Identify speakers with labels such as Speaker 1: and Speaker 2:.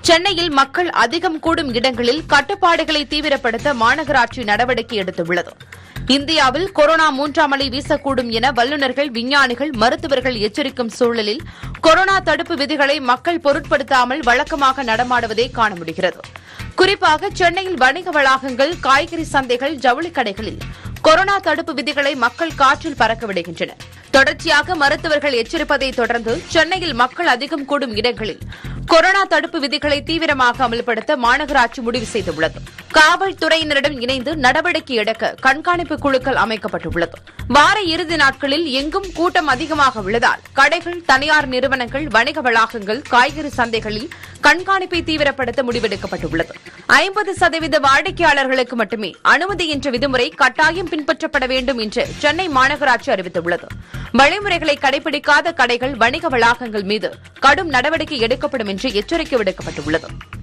Speaker 1: சென்னையில் மக்கள் அதிகம் கூடும் இடங்களில் கட்டுப்பாடுகளை தீவிரப்படுத்த மாநகராட்சி நடவடிக்கை எடுத்துள்ளது இந்தியாவில் கொரோனா மூன்றாம் அலை வீசக்கூடும் என வல்லுநர்கள் விஞ்ஞானிகள் மருத்துவர்கள் எச்சரிக்கும் சூழலில் கொரோனா தடுப்பு விதிகளை மக்கள் பொருட்படுத்தாமல் வழக்கமாக நடமாடுவதை காண முடிகிறது குறிப்பாக சென்னையில் வணிக வளாகங்கள் காய்கறி சந்தைகள் ஜவுளி கடைகளில் கொரோனா தடுப்பு விதிகளை மக்கள் காற்றில் பறக்க விடுகின்றனர் தொடர்ச்சியாக மருத்துவர்கள் எச்சரிப்பதை தொடர்ந்து சென்னையில் மக்கள் அதிகம் கூடும் இடங்களில் கொரோனா தடுப்பு விதிகளை தீவிரமாக அமல்படுத்த மாநகராட்சி முடிவு செய்துள்ளது காவல்துறையினரிடம் இணைந்து நடவடிக்கை எடுக்க கண்காணிப்பு குழுக்கள் அமைக்கப்பட்டுள்ளது வார இறுதி நாட்களில் எங்கும் கூட்டம் அதிகமாக உள்ளதால் கடைகள் தனியார் நிறுவனங்கள் வணிக வளாகங்கள் காய்கறி சந்தைகளில் கண்காணிப்பை தீவிரப்படுத்த முடிவெடுக்கப்பட்டுள்ளது ஐம்பது சதவீத வாடிக்கையாளர்களுக்கு மட்டுமே அனுமதி என்ற விதிமுறை கட்டாயம் பின்பற்றப்பட வேண்டும் என்று சென்னை மாநகராட்சி அறிவித்துள்ளது வழிமுறைகளை கடைபிடிக்காத கடைகள் வணிக வளாகங்கள் மீது கடும் நடவடிக்கை எடுக்கப்படும் என்று எச்சரிக்கை விடுக்கப்பட்டுள்ளது